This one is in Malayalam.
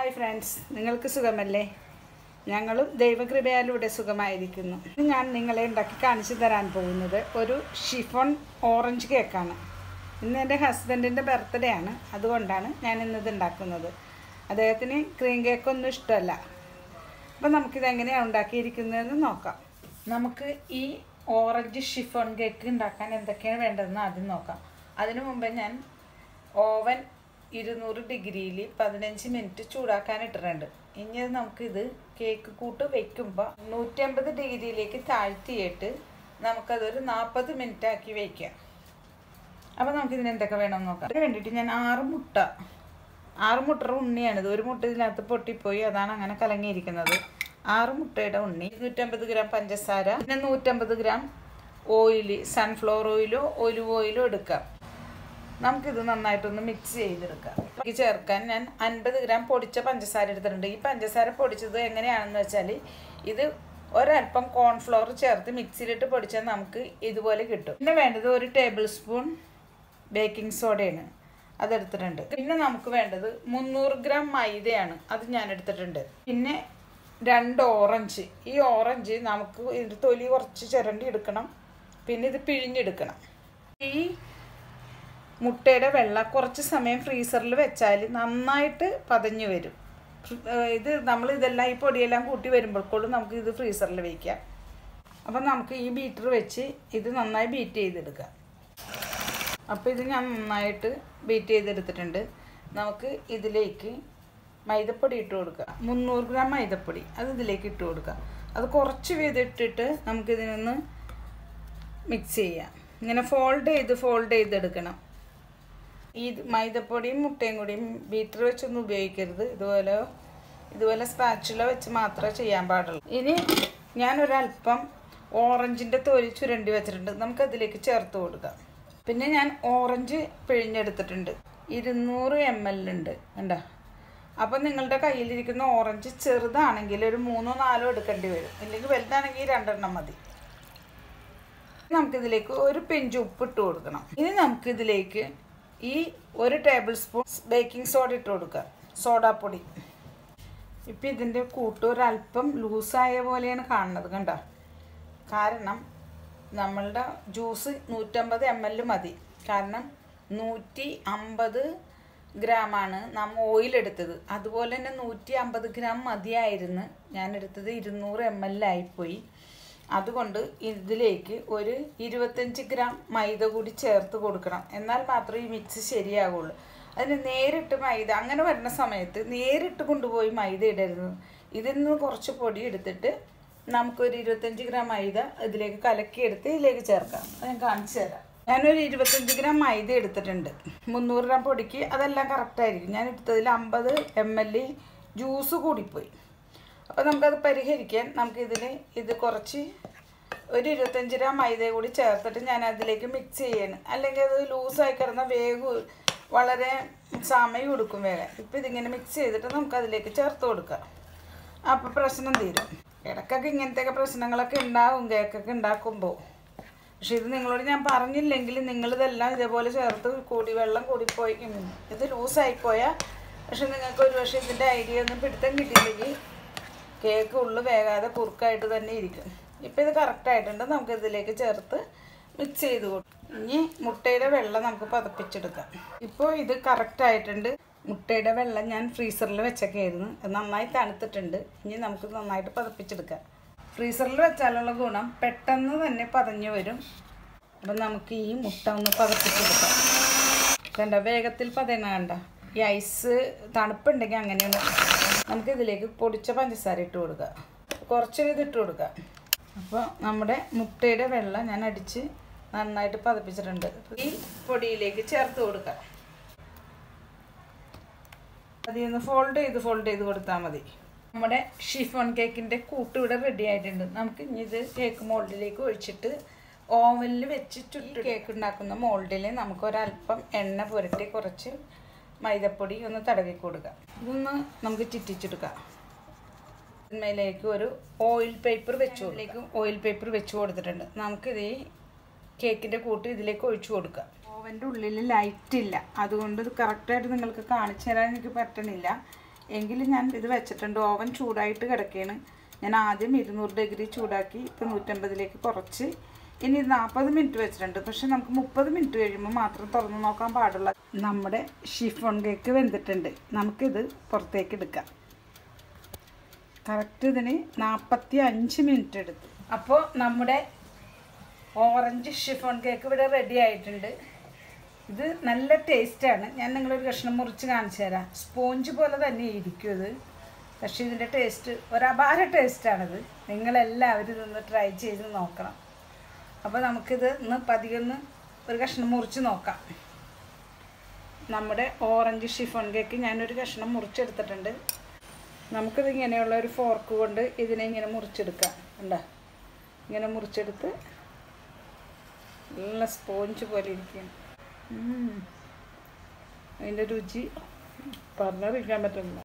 ഹായ് ഫ്രണ്ട്സ് നിങ്ങൾക്ക് സുഖമല്ലേ ഞങ്ങളും ദൈവകൃപയാലൂടെ സുഖമായിരിക്കുന്നു ഇന്ന് ഞാൻ നിങ്ങളെ ഉണ്ടാക്കി കാണിച്ചു തരാൻ പോകുന്നത് ഒരു ഷിഫോൺ ഓറഞ്ച് കേക്കാണ് ഇന്ന് എൻ്റെ ഹസ്ബൻഡിൻ്റെ ബർത്ത്ഡേ ആണ് അതുകൊണ്ടാണ് ഞാൻ ഇന്നത് ഉണ്ടാക്കുന്നത് അദ്ദേഹത്തിന് ക്രീം കേക്കൊന്നും ഇഷ്ടമല്ല അപ്പം നമുക്കിത് എങ്ങനെയാണ് ഉണ്ടാക്കിയിരിക്കുന്നതെന്ന് നോക്കാം നമുക്ക് ഈ ഓറഞ്ച് ഷിഫോൺ കേക്ക് ഉണ്ടാക്കാൻ എന്തൊക്കെയാണ് വേണ്ടതെന്ന് ആദ്യം നോക്കാം അതിനു മുമ്പേ ഞാൻ ഓവൻ ഇരുന്നൂറ് ഡിഗ്രിയിൽ പതിനഞ്ച് മിനിറ്റ് ചൂടാക്കാൻ ഇട്ടിട്ടുണ്ട് ഇനി അത് നമുക്കിത് കേക്ക് കൂട്ട് വെക്കുമ്പോൾ നൂറ്റമ്പത് ഡിഗ്രിയിലേക്ക് താഴ്ത്തിയിട്ട് നമുക്കതൊരു നാൽപ്പത് മിനിറ്റ് ആക്കി വയ്ക്കാം അപ്പോൾ നമുക്കിതിന് എന്തൊക്കെ വേണമെന്ന് നോക്കാം അതിന് വേണ്ടിയിട്ട് ഞാൻ ആറ് മുട്ട ആറ് മുട്ടയുടെ ഉണ്ണിയാണിത് ഒരു മുട്ട ഇതിനകത്ത് പൊട്ടിപ്പോയി അതാണ് അങ്ങനെ കലങ്ങിയിരിക്കുന്നത് ആറ് മുട്ടയുടെ ഉണ്ണി നൂറ്റമ്പത് ഗ്രാം പഞ്ചസാര പിന്നെ നൂറ്റമ്പത് ഗ്രാം ഓയിൽ സൺഫ്ലവർ ഓയിലോ ഒലിവ് ഓയിലോ എടുക്കാം നമുക്കിത് നന്നായിട്ടൊന്ന് മിക്സ് ചെയ്തെടുക്കാം ഇതിലേക്ക് ചേർക്കാൻ ഞാൻ അൻപത് ഗ്രാം പൊടിച്ച പഞ്ചസാര എടുത്തിട്ടുണ്ട് ഈ പഞ്ചസാര പൊടിച്ചത് എങ്ങനെയാണെന്ന് വെച്ചാൽ ഇത് ഒരല്പം കോൺഫ്ലവർ ചേർത്ത് മിക്സിയിലിട്ട് പൊടിച്ചാൽ നമുക്ക് ഇതുപോലെ കിട്ടും പിന്നെ വേണ്ടത് ഒരു ടേബിൾ സ്പൂൺ ബേക്കിംഗ് സോഡയാണ് അതെടുത്തിട്ടുണ്ട് പിന്നെ നമുക്ക് വേണ്ടത് മുന്നൂറ് ഗ്രാം മൈദയാണ് അത് ഞാൻ എടുത്തിട്ടുണ്ട് പിന്നെ രണ്ട് ഓറഞ്ച് ഈ ഓറഞ്ച് നമുക്ക് ഇതിൻ്റെ തൊലി കുറച്ച് ചിരണ്ടി എടുക്കണം പിന്നെ ഇത് പിഴിഞ്ഞെടുക്കണം ഈ മുട്ടയുടെ വെള്ള കുറച്ച് സമയം ഫ്രീസറിൽ വെച്ചാൽ നന്നായിട്ട് പതഞ്ഞു വരും ഇത് നമ്മൾ ഇതെല്ലാം ഈ പൊടിയെല്ലാം കൂട്ടി വരുമ്പോഴേക്കും നമുക്ക് ഇത് ഫ്രീസറിൽ വയ്ക്കാം അപ്പം നമുക്ക് ഈ ബീറ്റർ വെച്ച് ഇത് നന്നായി ബീറ്റ് ചെയ്തെടുക്കാം അപ്പോൾ ഇത് ഞാൻ നന്നായിട്ട് ബീറ്റ് ചെയ്തെടുത്തിട്ടുണ്ട് നമുക്ക് ഇതിലേക്ക് മൈദപ്പൊടി ഇട്ട് കൊടുക്കുക മുന്നൂറ് ഗ്രാം മൈദപ്പൊടി അത് ഇതിലേക്ക് ഇട്ട് കൊടുക്കുക അത് കുറച്ച് വീതം ഇട്ടിട്ട് നമുക്കിതിനൊന്ന് മിക്സ് ചെയ്യാം ഇങ്ങനെ ഫോൾഡ് ചെയ്ത് ഫോൾഡ് ചെയ്തെടുക്കണം ഈ മൈദപ്പൊടിയും മുട്ടയും കൂടിയും ബീറ്റർ വെച്ചൊന്നും ഉപയോഗിക്കരുത് ഇതുപോലെ ഇതുപോലെ സ്പാച്ചുല വെച്ച് മാത്രമേ ചെയ്യാൻ പാടുള്ളൂ ഇനി ഞാനൊരല്പം ഓറഞ്ചിൻ്റെ തൊലി ചുരണ്ടി വെച്ചിട്ടുണ്ട് നമുക്കതിലേക്ക് ചേർത്ത് കൊടുക്കാം പിന്നെ ഞാൻ ഓറഞ്ച് പിഴിഞ്ഞെടുത്തിട്ടുണ്ട് ഇരുന്നൂറ് എം എൽ ഉണ്ട് കണ്ടോ അപ്പം നിങ്ങളുടെ കയ്യിലിരിക്കുന്ന ഓറഞ്ച് ചെറുതാണെങ്കിൽ ഒരു മൂന്നോ നാലോ എടുക്കേണ്ടി വരും ഇല്ലെങ്കിൽ വലുതാണെങ്കിൽ രണ്ടെണ്ണം മതി നമുക്കിതിലേക്ക് ഒരു പിഞ്ച് ഉപ്പ് ഇട്ട് കൊടുക്കണം ഇനി നമുക്കിതിലേക്ക് ഈ ഒരു ടേബിൾ സ്പൂൺ ബേക്കിംഗ് സോഡ ഇട്ട് കൊടുക്കുക സോഡാപ്പൊടി ഇപ്പം ഇതിൻ്റെ കൂട്ട് ഒരല്പം ലൂസായ പോലെയാണ് കാണുന്നത് കണ്ട കാരണം നമ്മളുടെ ജ്യൂസ് നൂറ്റമ്പത് എം എൽ മതി കാരണം നൂറ്റി അമ്പത് ഗ്രാമാണ് നാം ഓയിൽ എടുത്തത് അതുപോലെ തന്നെ നൂറ്റി അമ്പത് ഗ്രാം മതിയായിരുന്നു ഞാൻ എടുത്തത് ഇരുന്നൂറ് എം എൽ ആയിപ്പോയി അതുകൊണ്ട് ഇതിലേക്ക് ഒരു ഇരുപത്തഞ്ച് ഗ്രാം മൈദ കൂടി ചേർത്ത് കൊടുക്കണം എന്നാൽ മാത്രമേ ഈ മിക്സ് ശരിയാകുള്ളൂ അതിന് നേരിട്ട് മൈദ അങ്ങനെ വരുന്ന സമയത്ത് നേരിട്ട് കൊണ്ടുപോയി മൈദ ഇടരുത് ഇതിൽ നിന്ന് കുറച്ച് പൊടി എടുത്തിട്ട് നമുക്കൊരു ഇരുപത്തഞ്ച് ഗ്രാം മൈദ ഇതിലേക്ക് കലക്കിയെടുത്ത് ഇതിലേക്ക് ചേർക്കാം അത് ഞാൻ കാണിച്ചു തരാം ഞാനൊരു ഇരുപത്തഞ്ച് ഗ്രാം മൈദ എടുത്തിട്ടുണ്ട് മുന്നൂറ് ഗ്രാം പൊടിക്ക് അതെല്ലാം കറക്റ്റായിരിക്കും ഞാൻ എടുത്തതിൽ അമ്പത് എം എൽ ജ്യൂസ് കൂടിപ്പോയി അപ്പോൾ നമുക്കത് പരിഹരിക്കാൻ നമുക്കിതിൽ ഇത് കുറച്ച് ഒരു ഇരുപത്തഞ്ച് ഗ്രാം മൈദ കൂടി ചേർത്തിട്ട് ഞാൻ അതിലേക്ക് മിക്സ് ചെയ്യണം അല്ലെങ്കിൽ അത് ലൂസായി കിടന്ന വേഗം വളരെ സമയം എടുക്കും വേഗം ഇപ്പോൾ ഇതിങ്ങനെ മിക്സ് ചെയ്തിട്ട് നമുക്ക് അതിലേക്ക് ചേർത്ത് കൊടുക്കാം അപ്പോൾ പ്രശ്നം തീരും ഇടയ്ക്കൊക്കെ ഇങ്ങനത്തെയൊക്കെ പ്രശ്നങ്ങളൊക്കെ ഉണ്ടാവും കേക്കൊക്കെ ഉണ്ടാക്കുമ്പോൾ പക്ഷെ ഇത് നിങ്ങളോട് ഞാൻ പറഞ്ഞില്ലെങ്കിൽ നിങ്ങളിതെല്ലാം ഇതേപോലെ ചേർത്ത് കൂടി വെള്ളം കൂടിപ്പോയി ഇത് ലൂസായിപ്പോയാൽ പക്ഷെ നിങ്ങൾക്ക് ഒരു പക്ഷേ ഇതിൻ്റെ ഐഡിയ ഒന്നും പിടുത്തം കിട്ടിയില്ലെങ്കിൽ കേക്ക് ഉള്ളു വേകാതെ കുറുക്കായിട്ട് തന്നെ ഇരിക്കും ഇപ്പം ഇത് കറക്റ്റായിട്ടുണ്ട് നമുക്ക് ഇതിലേക്ക് ചേർത്ത് മിക്സ് ചെയ്ത് കൊടുക്കും ഇനി മുട്ടയുടെ വെള്ളം നമുക്ക് പതപ്പിച്ചെടുക്കാം ഇപ്പോൾ ഇത് കറക്റ്റായിട്ടുണ്ട് മുട്ടയുടെ വെള്ളം ഞാൻ ഫ്രീസറിൽ വെച്ചൊക്കെയായിരുന്നു അത് നന്നായി തണുത്തിട്ടുണ്ട് ഇനി നമുക്ക് നന്നായിട്ട് പതപ്പിച്ചെടുക്കാം ഫ്രീസറിൽ വെച്ചാലുള്ള ഗുണം പെട്ടെന്ന് തന്നെ പതഞ്ഞു വരും അപ്പം നമുക്ക് ഈ മുട്ട ഒന്ന് പതപ്പിച്ചെടുക്കാം കണ്ട വേഗത്തിൽ പതയണ കണ്ട ഈ ഐസ് തണുപ്പുണ്ടെങ്കിൽ അങ്ങനെയാണ് നമുക്ക് ഇതിലേക്ക് പൊടിച്ച പഞ്ചസാര ഇട്ട് കൊടുക്കുക കുറച്ച് ഇത് ഇട്ട് കൊടുക്കുക അപ്പോൾ നമ്മുടെ മുട്ടയുടെ വെള്ളം ഞാൻ അടിച്ച് നന്നായിട്ട് പതപ്പിച്ചിട്ടുണ്ട് ഈ പൊടിയിലേക്ക് ചേർത്ത് കൊടുക്കുക അതിൽ നിന്ന് ഫോൾഡ് ചെയ്ത് ഫോൾഡ് ചെയ്ത് കൊടുത്താൽ മതി നമ്മുടെ ഷിഫോൺ കേക്കിൻ്റെ കൂട്ട് ഇവിടെ റെഡി ആയിട്ടുണ്ട് നമുക്ക് ഇനി ഇത് കേക്ക് മോൾഡിലേക്ക് ഒഴിച്ചിട്ട് ഓവനിൽ വെച്ച് ചുറ്റി കേക്ക് ഉണ്ടാക്കുന്ന മോൾഡിൽ നമുക്ക് ഒരല്പം എണ്ണ പുരട്ടി കുറച്ച് മൈദപ്പൊടി ഒന്ന് തടവി കൊടുക്കുക ഇതൊന്ന് നമുക്ക് ചിറ്റിച്ചെടുക്കാം മേലേക്ക് ഒരു ഓയിൽ പേപ്പർ വെച്ച് ഇതിലേക്ക് ഓയിൽ പേപ്പർ വെച്ച് കൊടുത്തിട്ടുണ്ട് നമുക്കിത് ഈ കേക്കിൻ്റെ കൂട്ട് ഇതിലേക്ക് ഒഴിച്ചു കൊടുക്കാം ഓവൻ്റെ ഉള്ളിൽ ലൈറ്റ് ഇല്ല അതുകൊണ്ട് ഇത് കറക്റ്റായിട്ട് നിങ്ങൾക്ക് കാണിച്ചു തരാൻ എനിക്ക് പറ്റണില്ല എങ്കിലും ഞാൻ ഇത് വെച്ചിട്ടുണ്ട് ഓവൻ ചൂടായിട്ട് കിടക്കുകയാണ് ഞാൻ ആദ്യം ഇരുന്നൂറ് ഡിഗ്രി ചൂടാക്കി ഇപ്പം നൂറ്റമ്പതിലേക്ക് കുറച്ച് ഇനി ഇത് നാൽപ്പത് മിനിറ്റ് വെച്ചിട്ടുണ്ട് പക്ഷെ നമുക്ക് മുപ്പത് മിനിറ്റ് കഴിയുമ്പോൾ മാത്രം തുറന്ന് നോക്കാൻ പാടുള്ള നമ്മുടെ ഷിഫോൺ കേക്ക് വെന്തിട്ടുണ്ട് നമുക്കിത് പുറത്തേക്ക് എടുക്കാം കറക്റ്റ് ഇതിന് നാൽപ്പത്തി അഞ്ച് മിനിറ്റ് എടുത്തു അപ്പോൾ നമ്മുടെ ഓറഞ്ച് ഷിഫോൺ കേക്ക് ഇവിടെ റെഡി ആയിട്ടുണ്ട് ഇത് നല്ല ടേസ്റ്റാണ് ഞാൻ നിങ്ങളൊരു കഷ്ണം മുറിച്ച് കാണിച്ചു തരാം സ്പോഞ്ച് പോലെ തന്നെ ഇരിക്കും ഇത് പക്ഷേ ഇതിൻ്റെ ടേസ്റ്റ് ഒരപാര ടേസ്റ്റാണിത് നിങ്ങളെല്ലാവരും ഇതൊന്ന് ട്രൈ ചെയ്ത് നോക്കണം അപ്പോൾ നമുക്കിത് ഇന്ന് പതിയൊന്ന് ഒരു കഷ്ണം മുറിച്ച് നോക്കാം നമ്മുടെ ഓറഞ്ച് ഷിഫോൺ കേക്ക് ഞാനൊരു കഷ്ണം മുറിച്ചെടുത്തിട്ടുണ്ട് നമുക്കിത് ഇങ്ങനെയുള്ള ഒരു ഫോർക്ക് കൊണ്ട് ഇതിനെ ഇങ്ങനെ മുറിച്ചെടുക്കാം ഉണ്ടോ ഇങ്ങനെ മുറിച്ചെടുത്ത് നല്ല സ്പോഞ്ച് പോലെ ഇരിക്കും അതിൻ്റെ രുചി പറഞ്ഞറിയിക്കാൻ പറ്റില്ല